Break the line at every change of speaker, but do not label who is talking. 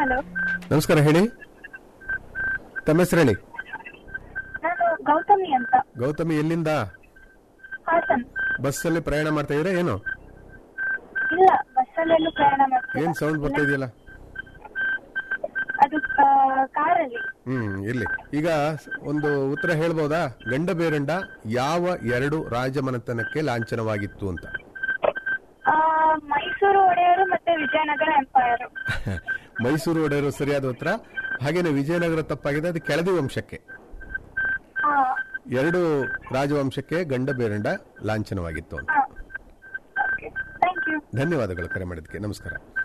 hello
ನಮಸ್ಕಾರ ಹೇಳಿ ತಮ್ಮ ಹೆಸರು ಹೇಳಿ
ನಾನು ಗೌತಮಿ ಅಂತ
ಗೌತಮಿ ಎಲ್ಲಿಂದ
ಹಾಸನ್
ಬಸ್ಸಲ್ಲಿ ಪ್ರಯಾಣ ಮಾಡ್ತಾ ಇದ್ರೆ ಏನು
ಇಲ್ಲ ಬಸ್ಸಲ್ಲೆಲ್ಲೂ ಪ್ರಯಾಣ ಮಾಡ್ತೀನಿ
ಏನ್ ಸೌಂಡ್ ಬರ್ತಾ ಇದೆಯಲ್ಲ
ಅದು ಆ, ಕಾರಲ್ಲಿ
ಹ್ಮ್ ಇರ್ಲಿ ಈಗ ಒಂದು ಉತ್ತರ ಹೇಳ್ಬೋದಾ ಗಂಡ ಬೇರಂಡ ಯಾವ ಎರಡು ರಾಜಮನೆತನಕ್ಕೆ ಲಾಂಛನವಾಗಿತ್ತು ಅಂತ
ಆ, ಮೈಸೂರು ಒಡೆಯರು ಮತ್ತೆ ವಿಜಯನಗರ ಎಂಪೈರ್
ಮೈಸೂರು ಒಡೆಯರು ಸರಿಯಾದ ಉತ್ತರ ಹಾಗೇನೆ ವಿಜಯನಗರ ತಪ್ಪಾಗಿದೆ ಅದು ಕೆಳದಿ ವಂಶಕ್ಕೆ
ಹಾ
ಎರಡು ರಾಜವಂಶಕ್ಕೆ ಗಂಡ ಬೇರಂಡ ಲಾಂಛನವಾಗಿತ್ತು ಅಂತ
ಹಾ ಓಕೆ ಥ್ಯಾಂಕ್ ಯು
ಧನ್ಯವಾದಗಳು ಕರೆ ಮಾಡಿದ್ದಕ್ಕೆ ನಮಸ್ಕಾರ